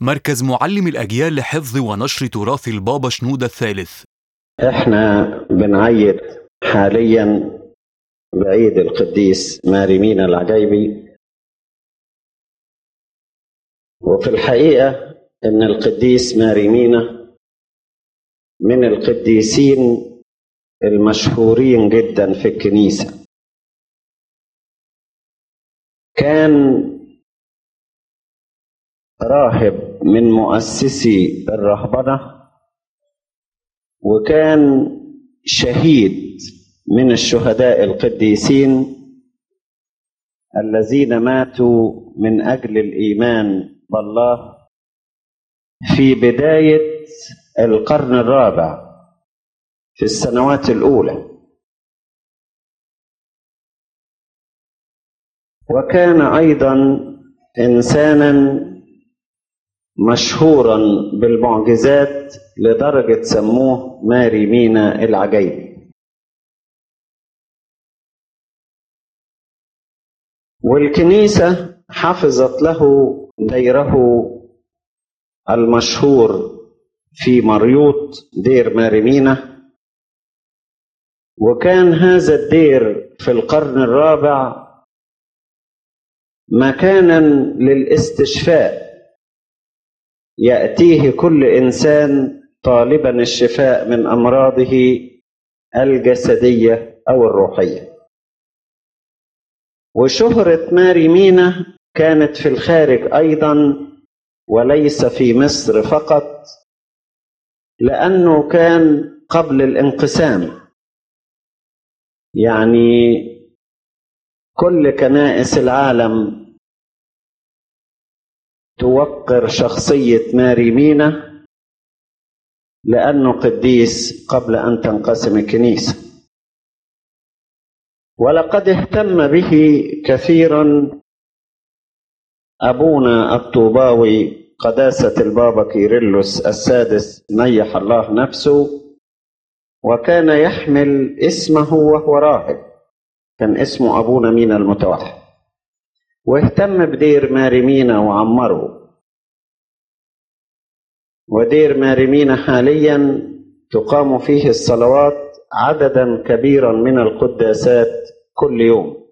مركز معلم الأجيال لحفظ ونشر تراث البابا شنودة الثالث احنا بنعيد حاليا بعيد القديس ماري مينا العجيبي وفي الحقيقة ان القديس ماري مينا من القديسين المشهورين جدا في الكنيسة كان راهب من مؤسسي الرهبنة وكان شهيد من الشهداء القديسين الذين ماتوا من أجل الإيمان بالله في بداية القرن الرابع في السنوات الأولى وكان أيضا إنسانا مشهورا بالمعجزات لدرجة سموه ماري مينا العجيبي والكنيسة حفظت له ديره المشهور في مريوط دير ماري مينا وكان هذا الدير في القرن الرابع مكانا للاستشفاء ياتيه كل انسان طالبا الشفاء من امراضه الجسديه او الروحيه وشهره ماري مينا كانت في الخارج ايضا وليس في مصر فقط لانه كان قبل الانقسام يعني كل كنائس العالم توقر شخصية ماري مينا لأنه قديس قبل أن تنقسم الكنيسة ولقد اهتم به كثيرا أبونا الطوباوي قداسة البابا كيرلس السادس نيح الله نفسه وكان يحمل اسمه وهو راهب كان اسمه أبونا مينا المتوحد واهتم بدير ماري مينا وعمره ودير ماري مينا حاليا تقام فيه الصلوات عددا كبيرا من القداسات كل يوم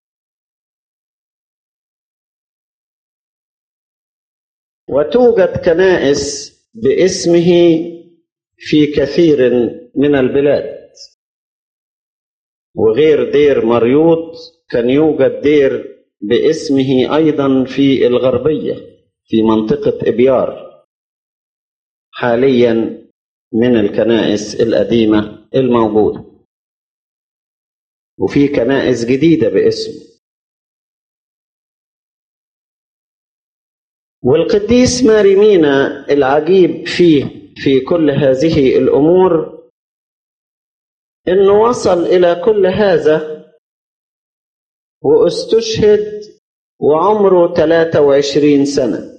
وتوجد كنائس باسمه في كثير من البلاد وغير دير مريوط كان يوجد دير باسمه ايضا في الغربيه في منطقه ابيار حاليا من الكنائس القديمه الموجوده وفي كنائس جديده باسمه والقديس ماري مينا العجيب فيه في كل هذه الامور انه وصل الى كل هذا واستشهد وعمره 23 سنة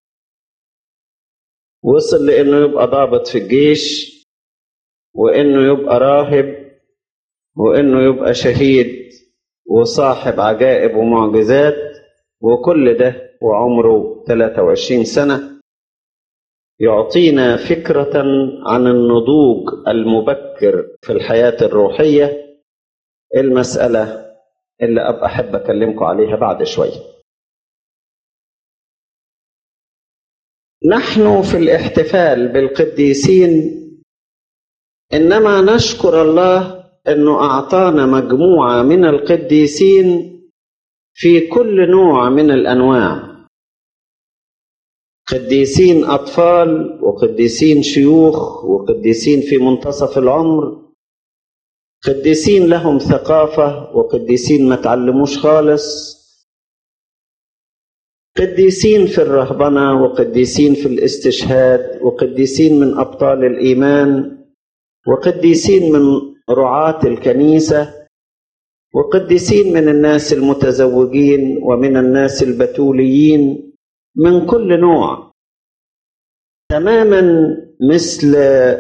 وصل لأنه يبقى ضابط في الجيش وإنه يبقى راهب وإنه يبقى شهيد وصاحب عجائب ومعجزات وكل ده وعمره 23 سنة يعطينا فكرة عن النضوج المبكر في الحياة الروحية المسألة اللي أبقى أحب أكلمكم عليها بعد شوية نحن في الاحتفال بالقديسين إنما نشكر الله أنه أعطانا مجموعة من القديسين في كل نوع من الأنواع قديسين أطفال وقديسين شيوخ وقديسين في منتصف العمر قديسين لهم ثقافة وقديسين ما تعلموش خالص قديسين في الرهبنة وقديسين في الاستشهاد وقديسين من أبطال الإيمان وقديسين من رعاة الكنيسة وقديسين من الناس المتزوجين ومن الناس البتوليين من كل نوع تماما مثل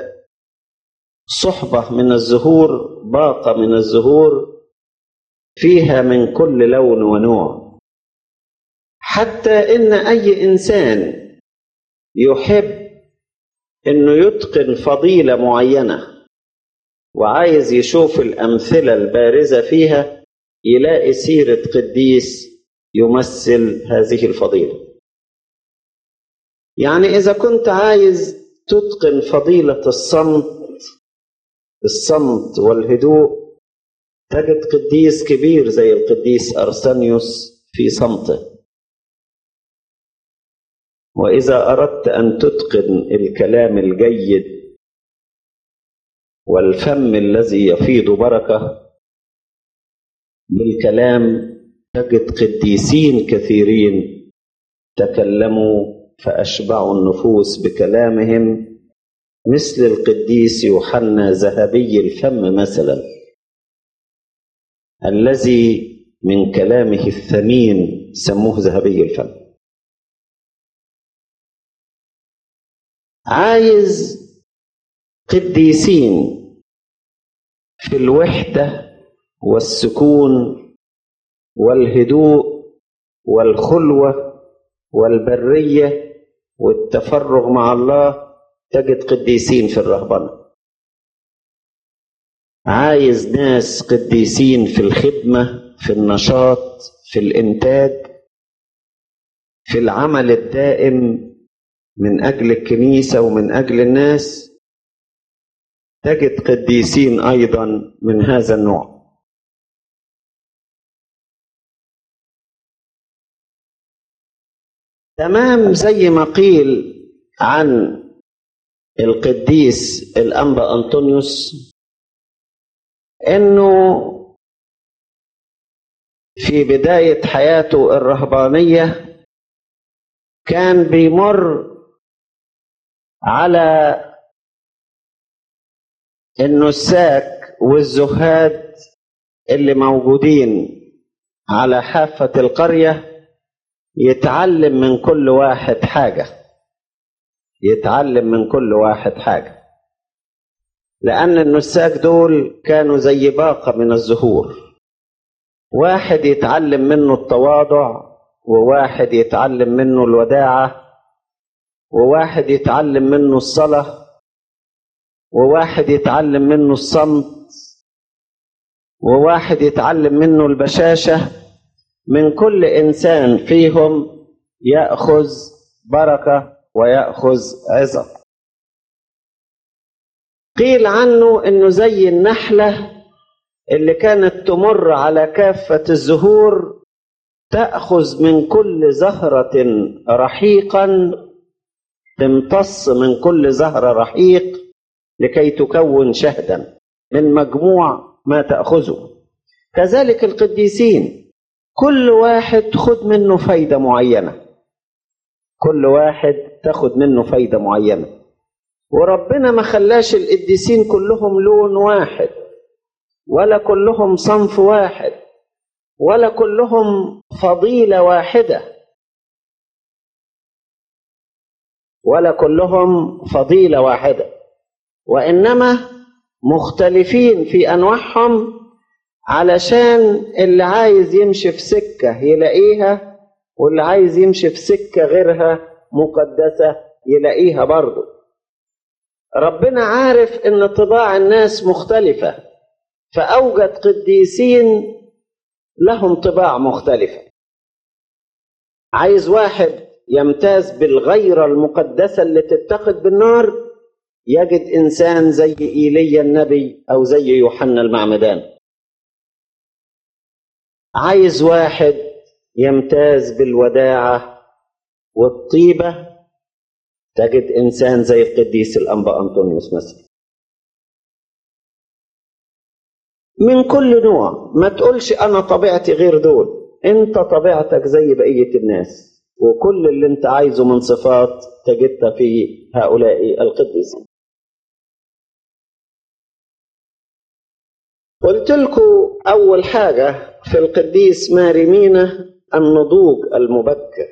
صحبة من الزهور باقة من الزهور فيها من كل لون ونوع حتى إن أي إنسان يحب انه يتقن فضيله معينه وعايز يشوف الامثله البارزه فيها يلاقي سيره قديس يمثل هذه الفضيله يعني اذا كنت عايز تتقن فضيله الصمت الصمت والهدوء تجد قديس كبير زي القديس ارسنيوس في صمته واذا اردت ان تتقن الكلام الجيد والفم الذي يفيض بركه بالكلام تجد قديسين كثيرين تكلموا فاشبعوا النفوس بكلامهم مثل القديس يوحنا ذهبي الفم مثلا الذي من كلامه الثمين سموه ذهبي الفم عايز قديسين في الوحده والسكون والهدوء والخلوه والبريه والتفرغ مع الله تجد قديسين في الرهبنه عايز ناس قديسين في الخدمه في النشاط في الانتاج في العمل الدائم من اجل الكنيسه ومن اجل الناس تجد قديسين ايضا من هذا النوع تمام زي ما قيل عن القديس الانبا انطونيوس انه في بدايه حياته الرهبانيه كان بيمر على النساك والزهاد اللي موجودين على حافة القرية يتعلم من كل واحد حاجة يتعلم من كل واحد حاجة لأن النساك دول كانوا زي باقة من الزهور واحد يتعلم منه التواضع وواحد يتعلم منه الوداعة وواحد يتعلم منه الصلاة وواحد يتعلم منه الصمت وواحد يتعلم منه البشاشة من كل إنسان فيهم يأخذ بركة ويأخذ عظة قيل عنه إنه زي النحلة اللي كانت تمر على كافة الزهور تأخذ من كل زهرة رحيقا تمتص من كل زهرة رحيق لكي تكون شهدا من مجموع ما تأخذه كذلك القديسين كل واحد خد منه فايدة معينة كل واحد تاخد منه فايدة معينة وربنا ما خلاش القديسين كلهم لون واحد ولا كلهم صنف واحد ولا كلهم فضيلة واحدة ولا كلهم فضيلة واحدة وإنما مختلفين في أنواعهم علشان اللي عايز يمشي في سكة يلاقيها واللي عايز يمشي في سكة غيرها مقدسة يلاقيها برضه ربنا عارف ان طباع الناس مختلفة فأوجد قديسين لهم طباع مختلفة عايز واحد يمتاز بالغيرة المقدسة اللي تتخذ بالنار يجد إنسان زي إيليا النبي أو زي يوحنا المعمدان عايز واحد يمتاز بالوداعة والطيبة تجد إنسان زي القديس الأنبا أنطونيوس مثلا من كل نوع ما تقولش أنا طبيعتي غير دول أنت طبيعتك زي بقية الناس وكل اللي أنت عايزه من صفات تجدها في هؤلاء القديسين قلت لكم أول حاجة في القديس ماري مينا النضوج المبكر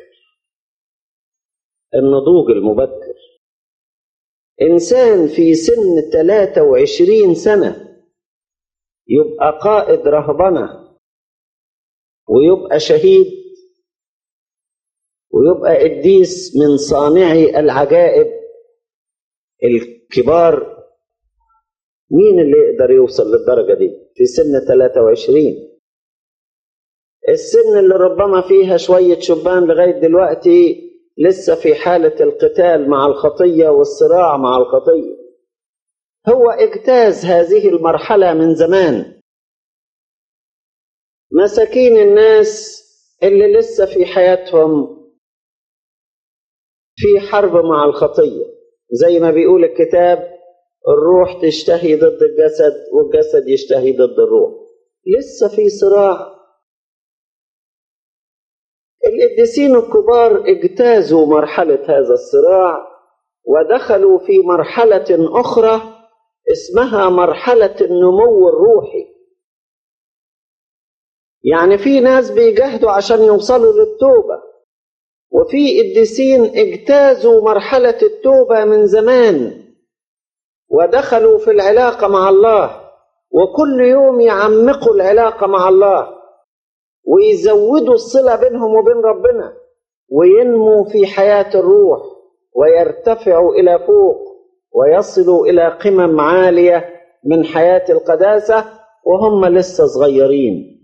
النضوج المبكر إنسان في سن 23 سنة يبقى قائد رهبنة ويبقى شهيد ويبقى قديس من صانعي العجائب الكبار مين اللي يقدر يوصل للدرجة دي في سن 23 السن اللي ربما فيها شوية شبان لغاية دلوقتي لسه في حالة القتال مع الخطية والصراع مع الخطية هو اجتاز هذه المرحلة من زمان مساكين الناس اللي لسه في حياتهم في حرب مع الخطية زي ما بيقول الكتاب الروح تشتهي ضد الجسد والجسد يشتهي ضد الروح لسه في صراع القديسين الكبار اجتازوا مرحلة هذا الصراع ودخلوا في مرحلة أخرى اسمها مرحلة النمو الروحي يعني في ناس بيجاهدوا عشان يوصلوا للتوبة وفي قديسين اجتازوا مرحلة التوبة من زمان ودخلوا في العلاقة مع الله وكل يوم يعمقوا العلاقة مع الله ويزودوا الصلة بينهم وبين ربنا وينموا في حياة الروح ويرتفعوا إلى فوق ويصلوا إلى قمم عالية من حياة القداسة وهم لسه صغيرين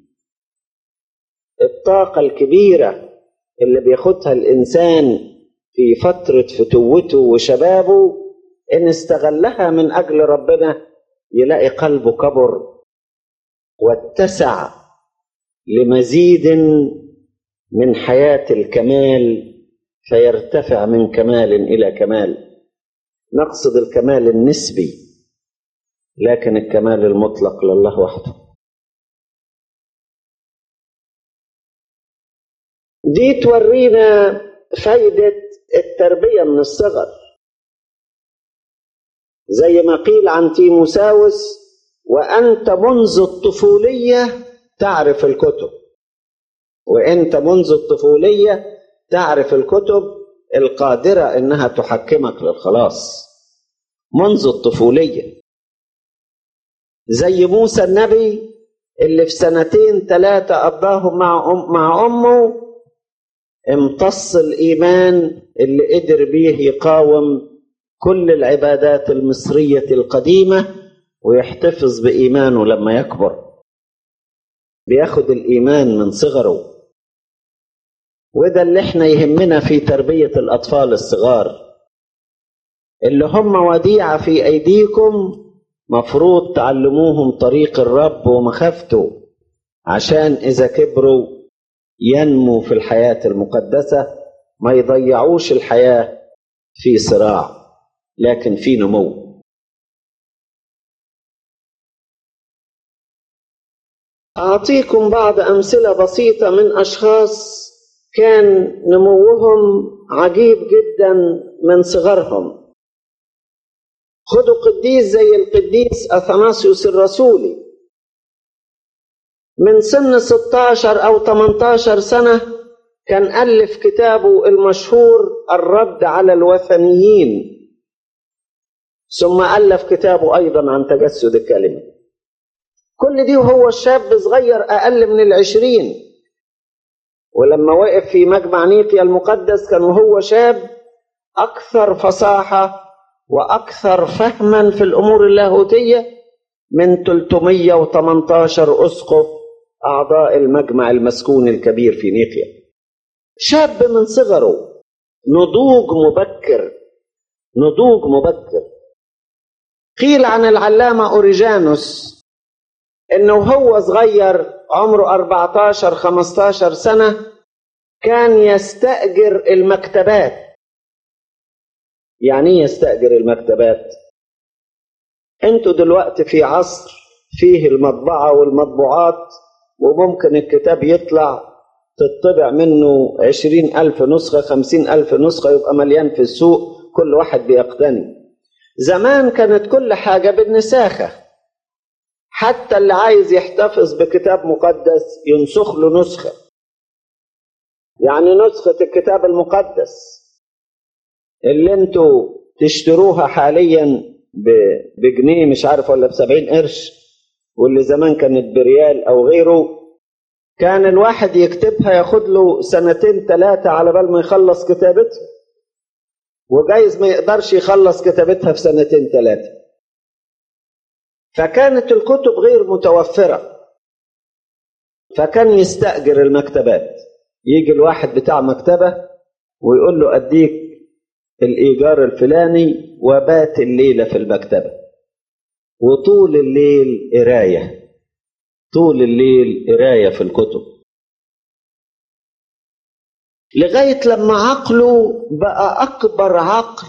الطاقة الكبيرة اللي بياخدها الإنسان في فترة فتوته وشبابه إن استغلها من أجل ربنا يلاقي قلبه كبر واتسع لمزيد من حياة الكمال فيرتفع من كمال إلى كمال نقصد الكمال النسبي لكن الكمال المطلق لله وحده دي تورينا فايدة التربية من الصغر زي ما قيل عن تيموساوس وأنت منذ الطفولية تعرف الكتب وأنت منذ الطفولية تعرف الكتب القادرة إنها تحكمك للخلاص منذ الطفولية زي موسى النبي اللي في سنتين ثلاثة قضاهم مع أم مع أمه امتص الإيمان اللي قدر بيه يقاوم كل العبادات المصرية القديمة ويحتفظ بإيمانه لما يكبر بياخد الإيمان من صغره وده اللي احنا يهمنا في تربية الأطفال الصغار اللي هم وديعة في أيديكم مفروض تعلموهم طريق الرب ومخافته عشان إذا كبروا ينمو في الحياة المقدسة ما يضيعوش الحياة في صراع لكن في نمو أعطيكم بعض أمثلة بسيطة من أشخاص كان نموهم عجيب جدا من صغرهم خدوا قديس زي القديس أثناسيوس الرسولي من سن 16 أو 18 سنة كان ألف كتابه المشهور الرد على الوثنيين ثم ألف كتابه أيضا عن تجسد الكلمة كل دي وهو شاب صغير أقل من العشرين ولما وقف في مجمع نيقيا المقدس كان وهو شاب أكثر فصاحة وأكثر فهما في الأمور اللاهوتية من 318 أسقف أعضاء المجمع المسكون الكبير في نيقيا شاب من صغره نضوج مبكر نضوج مبكر قيل عن العلامة أوريجانوس إنه هو صغير عمره 14 15 سنة كان يستأجر المكتبات يعني ايه يستأجر المكتبات انتوا دلوقتي في عصر فيه المطبعة والمطبوعات وممكن الكتاب يطلع تطبع منه عشرين ألف نسخة خمسين ألف نسخة يبقى مليان في السوق كل واحد بيقتني زمان كانت كل حاجة بالنساخة حتى اللي عايز يحتفظ بكتاب مقدس ينسخ له نسخة يعني نسخة الكتاب المقدس اللي انتوا تشتروها حاليا بجنيه مش عارف ولا بسبعين قرش واللي زمان كانت بريال او غيره كان الواحد يكتبها ياخد له سنتين ثلاثة على بال ما يخلص كتابتها وجايز ما يقدرش يخلص كتابتها في سنتين ثلاثة فكانت الكتب غير متوفرة فكان يستأجر المكتبات يجي الواحد بتاع مكتبة ويقول له أديك الإيجار الفلاني وبات الليلة في المكتبة وطول الليل قراية طول الليل قراية في الكتب لغاية لما عقله بقى أكبر عقل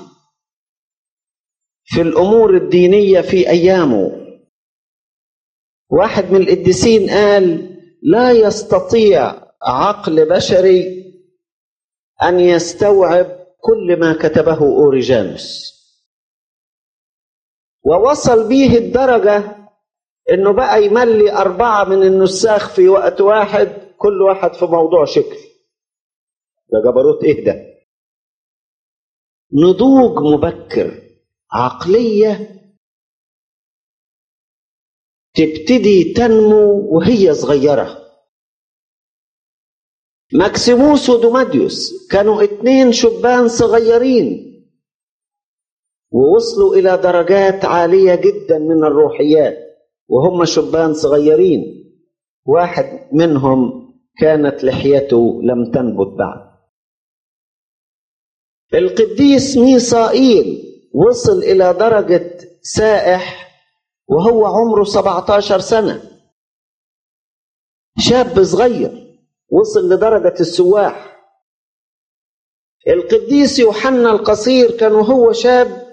في الأمور الدينية في أيامه واحد من القديسين قال لا يستطيع عقل بشري أن يستوعب كل ما كتبه أوريجانوس ووصل به الدرجة إنه بقى يملي أربعة من النساخ في وقت واحد كل واحد في موضوع شكل ده جبروت إيه ده نضوج مبكر عقلية تبتدي تنمو وهي صغيرة ماكسيموس ودوماديوس كانوا اتنين شبان صغيرين ووصلوا إلى درجات عالية جدا من الروحيات وهم شبان صغيرين واحد منهم كانت لحيته لم تنبت بعد القديس ميصائيل وصل إلى درجة سائح وهو عمره 17 سنة شاب صغير وصل لدرجة السواح القديس يوحنا القصير كان وهو شاب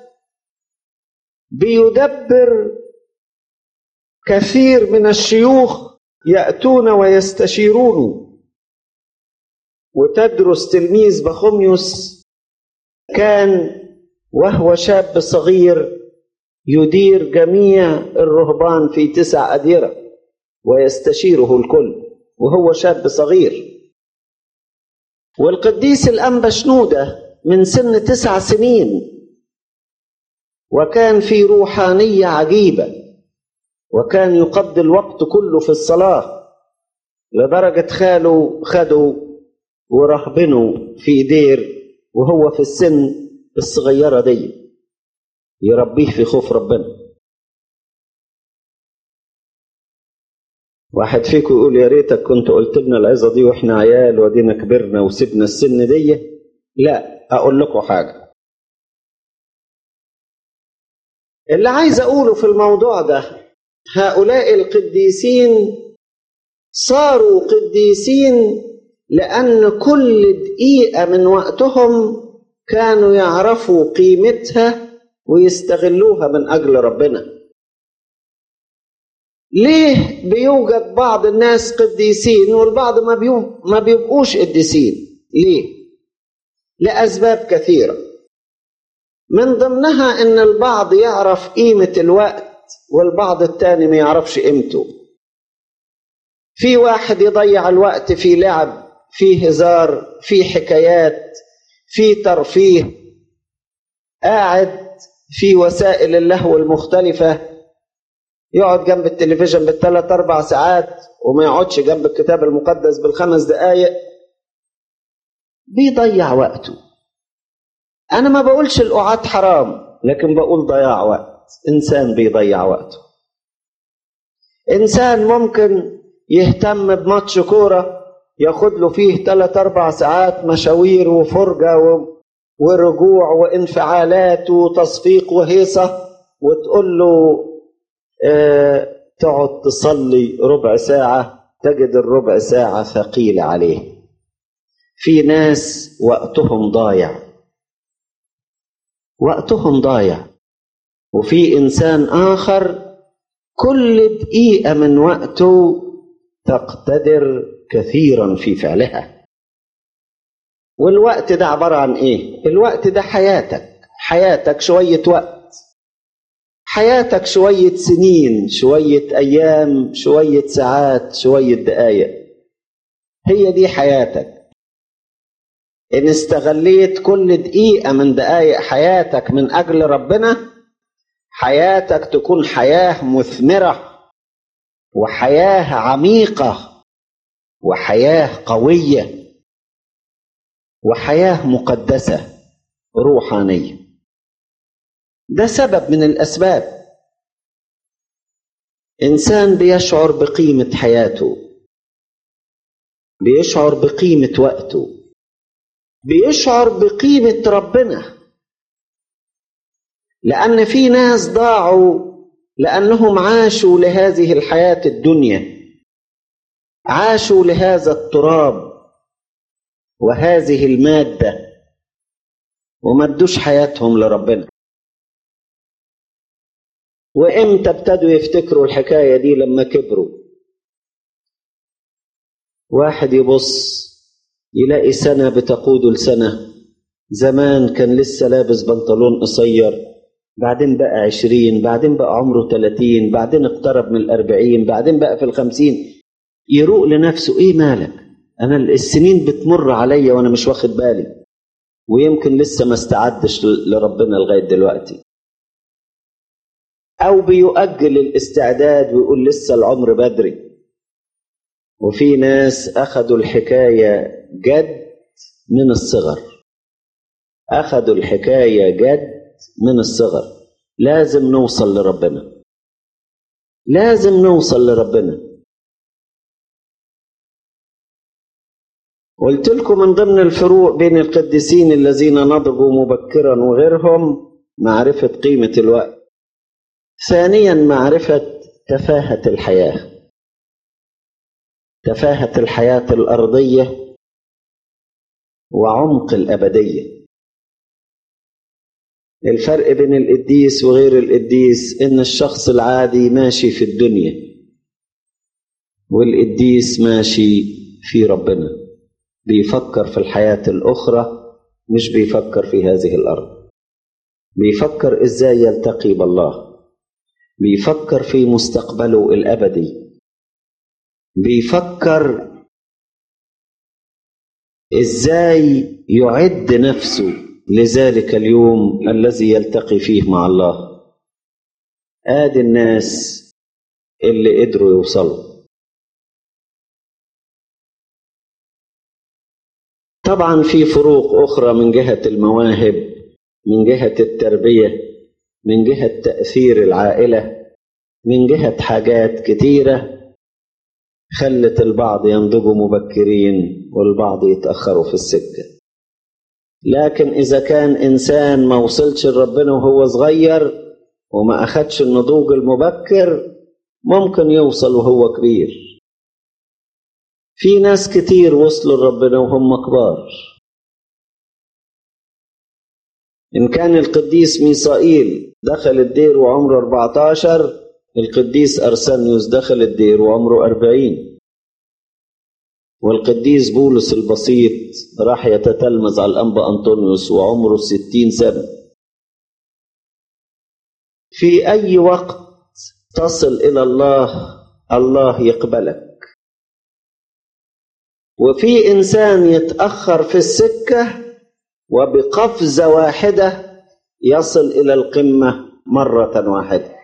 بيدبر كثير من الشيوخ يأتون ويستشيرون وتدرس تلميذ بخوميوس كان وهو شاب صغير يدير جميع الرهبان في تسع أديرة ويستشيره الكل وهو شاب صغير والقديس الأنبا شنودة من سن تسع سنين وكان في روحانية عجيبة وكان يقضي الوقت كله في الصلاة لدرجة خاله خده ورهبنه في دير وهو في السن الصغيرة دي يربيه في خوف ربنا واحد فيكم يقول يا ريتك كنت قلت لنا العظة دي واحنا عيال ودينا كبرنا وسبنا السن دي لا أقول لكم حاجة اللي عايز أقوله في الموضوع ده هؤلاء القديسين صاروا قديسين لأن كل دقيقة من وقتهم كانوا يعرفوا قيمتها ويستغلوها من أجل ربنا ليه بيوجد بعض الناس قديسين والبعض ما, بيو ما بيبقوش قديسين ليه لأسباب كثيرة من ضمنها ان البعض يعرف قيمة الوقت والبعض التاني ما يعرفش قيمته في واحد يضيع الوقت في لعب في هزار في حكايات في ترفيه قاعد في وسائل اللهو المختلفة يقعد جنب التلفزيون بالثلاث أربع ساعات وما يقعدش جنب الكتاب المقدس بالخمس دقايق بيضيع وقته أنا ما بقولش القعاد حرام لكن بقول ضياع وقت إنسان بيضيع وقته إنسان ممكن يهتم بماتش كورة ياخد له فيه ثلاث أربع ساعات مشاوير وفرجة و... ورجوع وانفعالات وتصفيق وهيصة وتقول له اه تقعد تصلي ربع ساعة تجد الربع ساعة ثقيلة عليه في ناس وقتهم ضايع وقتهم ضايع وفي إنسان آخر كل دقيقة من وقته تقتدر كثيرا في فعلها والوقت ده عبارة عن إيه؟ الوقت ده حياتك حياتك شوية وقت حياتك شوية سنين شوية أيام شوية ساعات شوية دقايق هي دي حياتك إن استغليت كل دقيقة من دقايق حياتك من أجل ربنا حياتك تكون حياة مثمرة وحياة عميقة وحياه قويه وحياه مقدسه روحانيه ده سبب من الاسباب انسان بيشعر بقيمه حياته بيشعر بقيمه وقته بيشعر بقيمه ربنا لان في ناس ضاعوا لانهم عاشوا لهذه الحياه الدنيا عاشوا لهذا التراب وهذه الماده وما ادوش حياتهم لربنا وامتى ابتدوا يفتكروا الحكايه دي لما كبروا واحد يبص يلاقي سنه بتقود لسنه زمان كان لسه لابس بنطلون قصير بعدين بقى عشرين بعدين بقى عمره تلاتين بعدين اقترب من الأربعين بعدين بقى في الخمسين يروق لنفسه ايه مالك انا السنين بتمر عليا وانا مش واخد بالي ويمكن لسه ما استعدش لربنا لغايه دلوقتي او بيؤجل الاستعداد ويقول لسه العمر بدري وفي ناس اخذوا الحكايه جد من الصغر اخذوا الحكايه جد من الصغر لازم نوصل لربنا لازم نوصل لربنا قلت لكم من ضمن الفروق بين القديسين الذين نضجوا مبكرا وغيرهم معرفة قيمة الوقت ثانيا معرفة تفاهة الحياة تفاهة الحياة الأرضية وعمق الأبدية الفرق بين القديس وغير القديس إن الشخص العادي ماشي في الدنيا والقديس ماشي في ربنا بيفكر في الحياة الأخرى مش بيفكر في هذه الأرض بيفكر إزاي يلتقي بالله بيفكر في مستقبله الأبدي بيفكر إزاي يعد نفسه لذلك اليوم الذي يلتقي فيه مع الله آدي الناس اللي قدروا يوصلوا طبعا في فروق أخرى من جهة المواهب من جهة التربية من جهة تأثير العائلة من جهة حاجات كتيرة خلت البعض ينضجوا مبكرين والبعض يتأخروا في السكة لكن إذا كان إنسان ما وصلش لربنا وهو صغير وما أخدش النضوج المبكر ممكن يوصل وهو كبير في ناس كتير وصلوا لربنا وهم كبار إن كان القديس ميسائيل دخل الدير وعمره 14 القديس أرسانيوس دخل الدير وعمره 40 والقديس بولس البسيط راح يتتلمذ على الأنبا أنطونيوس وعمره 60 سنة في أي وقت تصل إلى الله الله يقبلك وفي إنسان يتأخر في السكة وبقفزة واحدة يصل إلى القمة مرة واحدة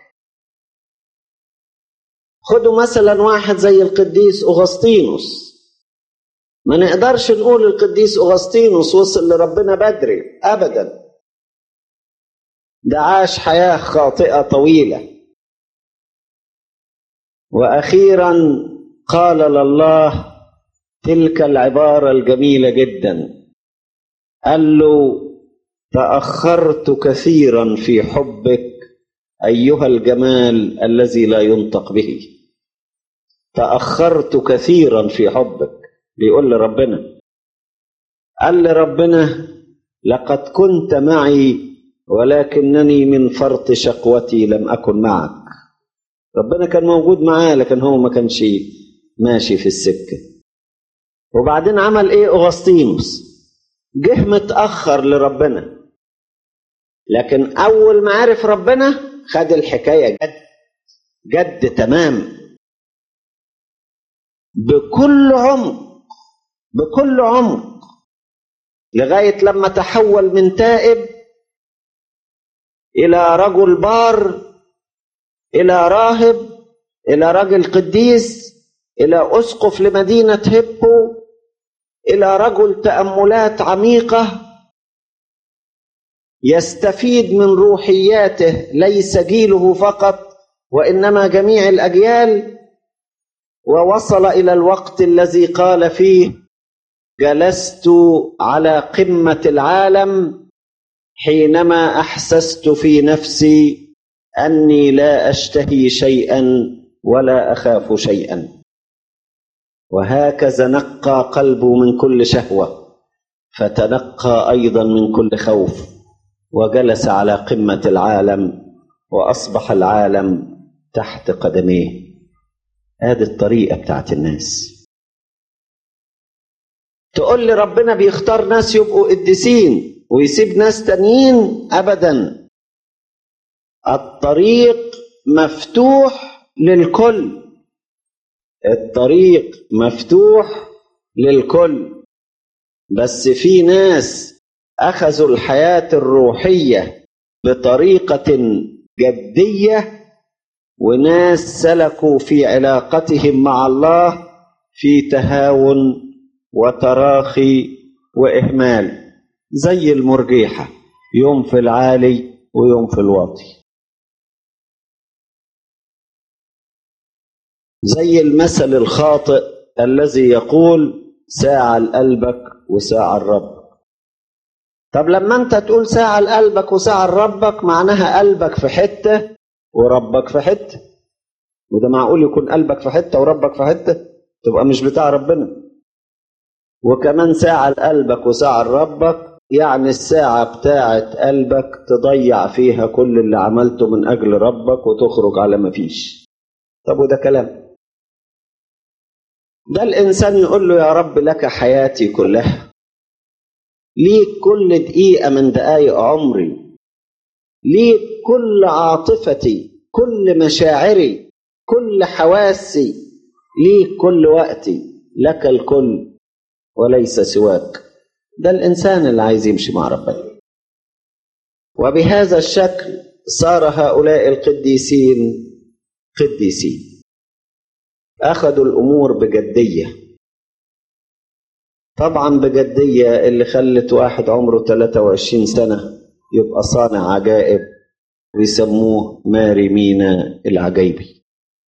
خدوا مثلا واحد زي القديس أغسطينوس ما نقدرش نقول القديس أغسطينوس وصل لربنا بدري أبدا ده عاش حياة خاطئة طويلة وأخيرا قال لله تلك العبارة الجميلة جدا قال له تأخرت كثيرا في حبك أيها الجمال الذي لا ينطق به تأخرت كثيرا في حبك بيقول لربنا قال لربنا لقد كنت معي ولكنني من فرط شقوتي لم أكن معك ربنا كان موجود معاه لكن هو ما كانش ماشي في السكة وبعدين عمل ايه أغسطينوس جه متأخر لربنا لكن أول ما عرف ربنا خد الحكاية جد جد تمام بكل عمق بكل عمق لغاية لما تحول من تائب إلى رجل بار إلى راهب إلى رجل قديس إلى أسقف لمدينة هيبو إلى رجل تأملات عميقة يستفيد من روحياته ليس جيله فقط وإنما جميع الأجيال ووصل إلى الوقت الذي قال فيه جلست على قمة العالم حينما أحسست في نفسي أني لا أشتهي شيئا ولا أخاف شيئا وهكذا نقى قلبه من كل شهوة فتنقى أيضا من كل خوف وجلس على قمة العالم وأصبح العالم تحت قدميه هذه الطريقة بتاعت الناس تقول لي ربنا بيختار ناس يبقوا قديسين ويسيب ناس تانيين أبدا الطريق مفتوح للكل الطريق مفتوح للكل بس في ناس اخذوا الحياه الروحيه بطريقه جديه وناس سلكوا في علاقتهم مع الله في تهاون وتراخي واهمال زي المرجيحه يوم في العالي ويوم في الواطي زي المثل الخاطئ الذي يقول ساعة لقلبك وساعة لربك طب لما انت تقول ساعة لقلبك وساعة لربك معناها قلبك في حتة وربك في حتة وده معقول يكون قلبك في حتة وربك في حتة تبقى مش بتاع ربنا وكمان ساعة لقلبك وساعة لربك يعني الساعة بتاعت قلبك تضيع فيها كل اللي عملته من أجل ربك وتخرج على ما فيش طب وده كلام ده الإنسان يقول له يا رب لك حياتي كلها ليك كل دقيقة من دقايق عمري ليك كل عاطفتي كل مشاعري كل حواسي ليك كل وقتي لك الكل وليس سواك ده الإنسان اللي عايز يمشي مع ربنا وبهذا الشكل صار هؤلاء القديسين قديسين أخذوا الأمور بجدية طبعا بجدية اللي خلت واحد عمره 23 سنة يبقى صانع عجائب ويسموه ماري مينا العجيبي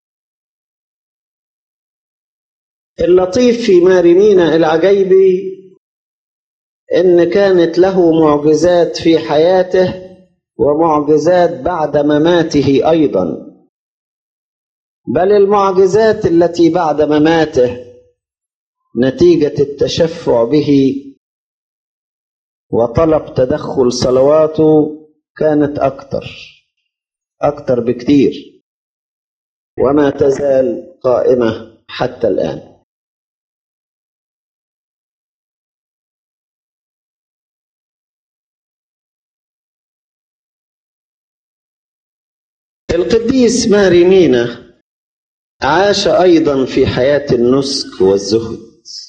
اللطيف في ماري مينا العجيبي إن كانت له معجزات في حياته ومعجزات بعد مماته أيضا بل المعجزات التي بعد مماته نتيجة التشفع به وطلب تدخل صلواته كانت أكثر أكثر بكثير وما تزال قائمة حتى الآن القديس ماري مينا عاش ايضا في حياه النسك والزهد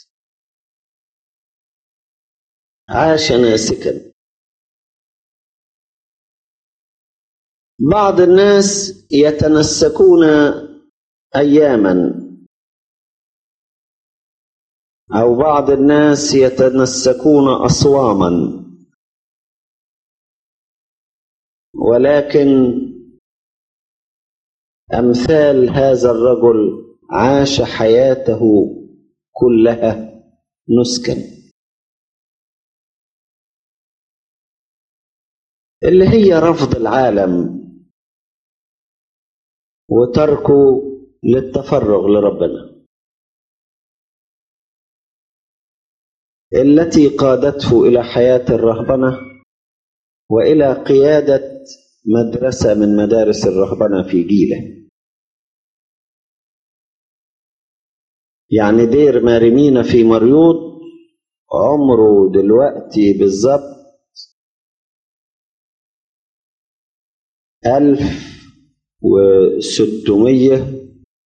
عاش ناسكا بعض الناس يتنسكون اياما او بعض الناس يتنسكون اصواما ولكن امثال هذا الرجل عاش حياته كلها نسكا اللي هي رفض العالم وتركه للتفرغ لربنا التي قادته الى حياه الرهبنه والى قياده مدرسة من مدارس الرهبنة في جيله يعني دير مارمينا في مريوط عمره دلوقتي بالظبط ألف وستمية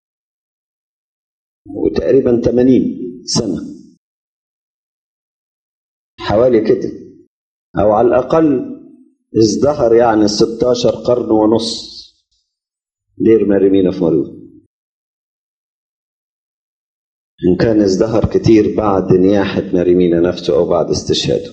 وتقريبا تمانين سنة حوالي كده أو على الأقل ازدهر يعني 16 قرن ونص دير مريمينا في مريوط إن كان ازدهر كتير بعد نياحة مريمين نفسه أو بعد استشهاده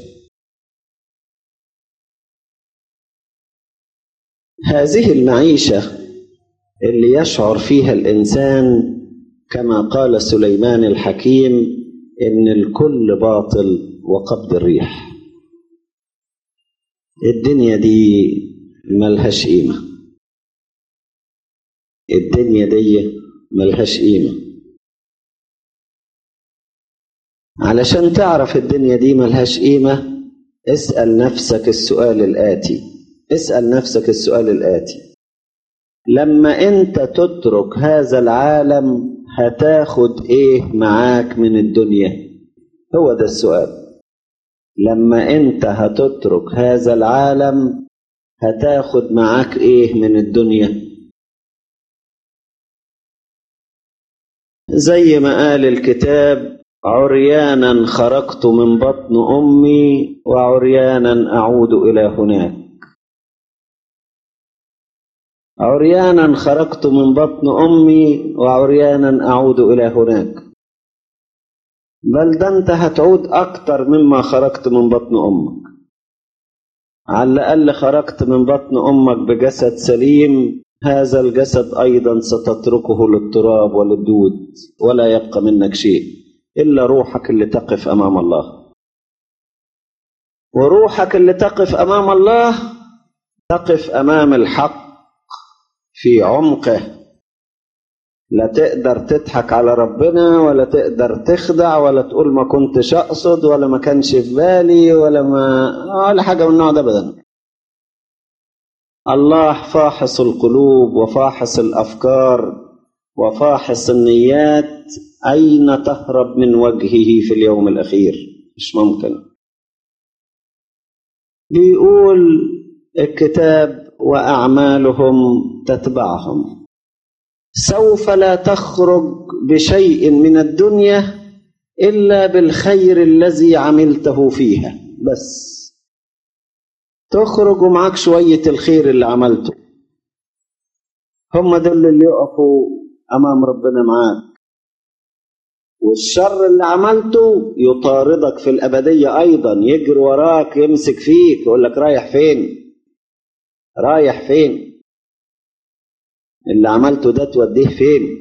هذه المعيشة اللي يشعر فيها الإنسان كما قال سليمان الحكيم إن الكل باطل وقبض الريح الدنيا دي ملهاش قيمة الدنيا دي ملهاش قيمة علشان تعرف الدنيا دي ملهاش قيمة اسأل نفسك السؤال الآتي اسأل نفسك السؤال الآتي لما أنت تترك هذا العالم هتاخد إيه معاك من الدنيا هو ده السؤال لما أنت هتترك هذا العالم هتاخد معاك إيه من الدنيا زي ما قال الكتاب عريانا خرجت من بطن امي وعريانا اعود الى هناك عريانا خرجت من بطن امي وعريانا اعود الى هناك بل ده انت هتعود اكتر مما خرجت من بطن امك على الاقل خرجت من بطن امك بجسد سليم هذا الجسد ايضا ستتركه للتراب وللدود ولا يبقى منك شيء إلا روحك اللي تقف أمام الله وروحك اللي تقف أمام الله تقف أمام الحق في عمقه لا تقدر تضحك على ربنا ولا تقدر تخدع ولا تقول ما كنتش أقصد ولا ما كانش في بالي ولا ما ولا حاجة من النوع ده أبدا الله فاحص القلوب وفاحص الأفكار وفاحص النيات أين تهرب من وجهه في اليوم الأخير مش ممكن بيقول الكتاب وأعمالهم تتبعهم سوف لا تخرج بشيء من الدنيا إلا بالخير الذي عملته فيها بس تخرج ومعاك شوية الخير اللي عملته هم دول اللي يقفوا أمام ربنا معاك والشر اللي عملته يطاردك في الأبدية أيضا يجري وراك يمسك فيك يقول لك رايح فين رايح فين اللي عملته ده توديه فين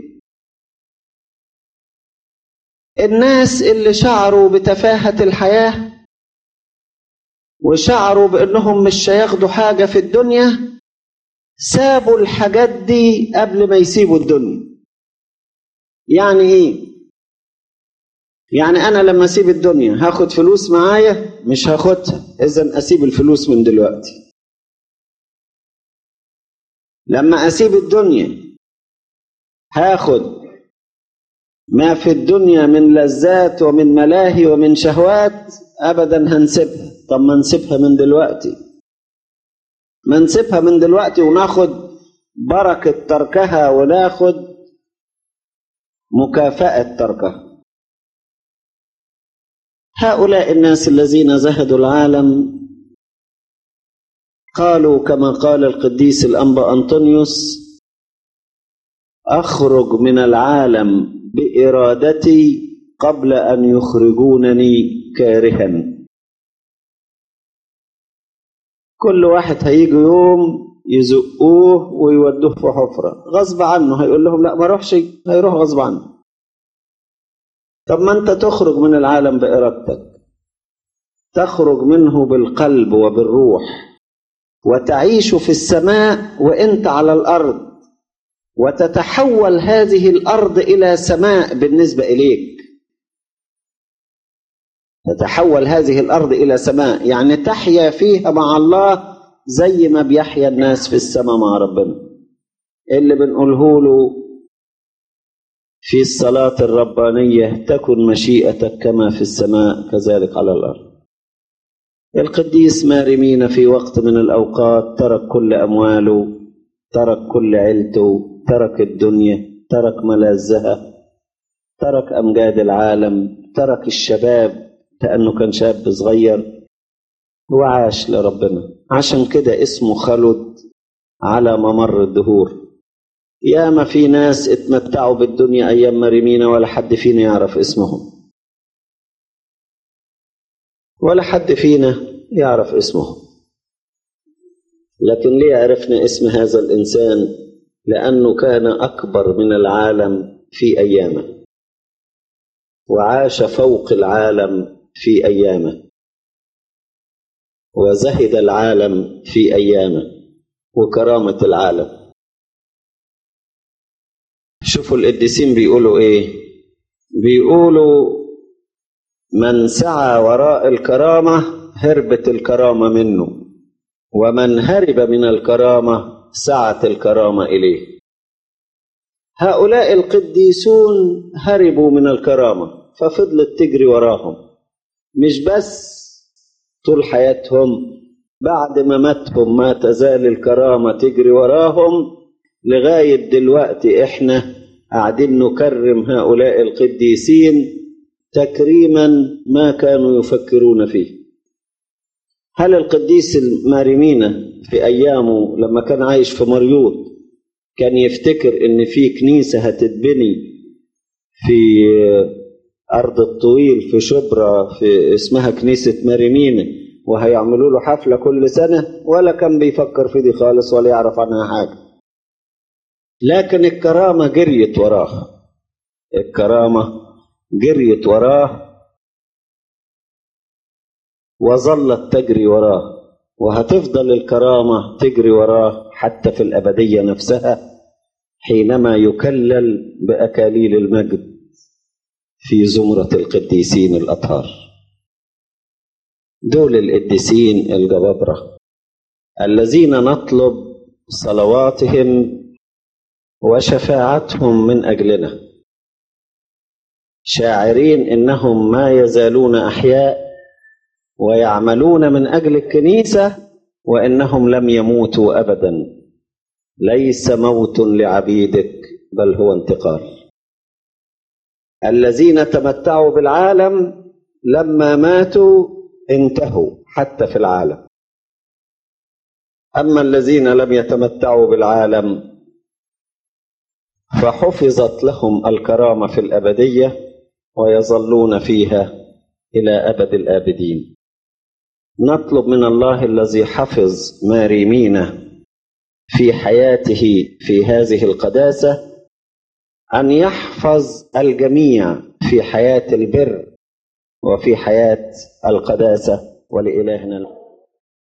الناس اللي شعروا بتفاهة الحياة وشعروا بأنهم مش هياخدوا حاجة في الدنيا سابوا الحاجات دي قبل ما يسيبوا الدنيا يعني ايه يعني انا لما اسيب الدنيا هاخد فلوس معايا مش هاخدها اذا اسيب الفلوس من دلوقتي لما اسيب الدنيا هاخد ما في الدنيا من لذات ومن ملاهي ومن شهوات ابدا هنسيبها طب ما نسيبها من دلوقتي ما نسيبها من دلوقتي وناخد بركة تركها وناخد مكافأة تركها هؤلاء الناس الذين زهدوا العالم قالوا كما قال القديس الأنبا أنطونيوس أخرج من العالم بإرادتي قبل أن يخرجونني كارها كل واحد هيجي يوم يزقوه ويودوه في حفرة غصب عنه هيقول لهم لا ما اروحش هيروح غصب عنه طب ما انت تخرج من العالم بإرادتك تخرج منه بالقلب وبالروح وتعيش في السماء وانت على الأرض وتتحول هذه الأرض إلى سماء بالنسبة إليك تتحول هذه الأرض إلى سماء يعني تحيا فيها مع الله زي ما بيحيا الناس في السماء مع ربنا اللي بنقوله له في الصلاة الربانية تكن مشيئتك كما في السماء كذلك على الأرض القديس مارمين في وقت من الأوقات ترك كل أمواله ترك كل عيلته ترك الدنيا ترك ملاذها ترك أمجاد العالم ترك الشباب لأنه كان شاب صغير وعاش لربنا عشان كده اسمه خلد على ممر الدهور ياما في ناس اتمتعوا بالدنيا أيام مريمينا ولا حد فينا يعرف اسمهم ولا حد فينا يعرف اسمه لكن ليه عرفنا اسم هذا الإنسان لأنه كان أكبر من العالم في أيامه وعاش فوق العالم في أيامه وزهد العالم في أيامه وكرامة العالم شوفوا القديسين بيقولوا إيه بيقولوا من سعى وراء الكرامة هربت الكرامة منه ومن هرب من الكرامة سعت الكرامة إليه هؤلاء القديسون هربوا من الكرامة ففضلت تجري وراهم مش بس طول حياتهم بعد ما ماتهم ما تزال الكرامة تجري وراهم لغاية دلوقتي احنا قاعدين نكرم هؤلاء القديسين تكريما ما كانوا يفكرون فيه هل القديس الماريمينا في أيامه لما كان عايش في مريوط كان يفتكر إن في كنيسة هتتبني في أرض الطويل في شبرا في اسمها كنيسة ماريمينا وهيعملوا له حفلة كل سنة ولا كان بيفكر في دي خالص ولا يعرف عنها حاجة لكن الكرامة جريت وراه الكرامة جريت وراه وظلت تجري وراه وهتفضل الكرامة تجري وراه حتى في الأبدية نفسها حينما يكلل بأكاليل المجد في زمرة القديسين الأطهار دول القديسين الجبابرة الذين نطلب صلواتهم وشفاعتهم من أجلنا شاعرين إنهم ما يزالون أحياء ويعملون من أجل الكنيسة وإنهم لم يموتوا أبدا ليس موت لعبيدك بل هو انتقال الذين تمتعوا بالعالم لما ماتوا انتهوا حتى في العالم أما الذين لم يتمتعوا بالعالم فحفظت لهم الكرامة في الأبدية ويظلون فيها إلى أبد الآبدين نطلب من الله الذي حفظ ماريمينا في حياته في هذه القداسة أن يحفظ الجميع في حياة البر وفي حياة القداسة ولإلهنا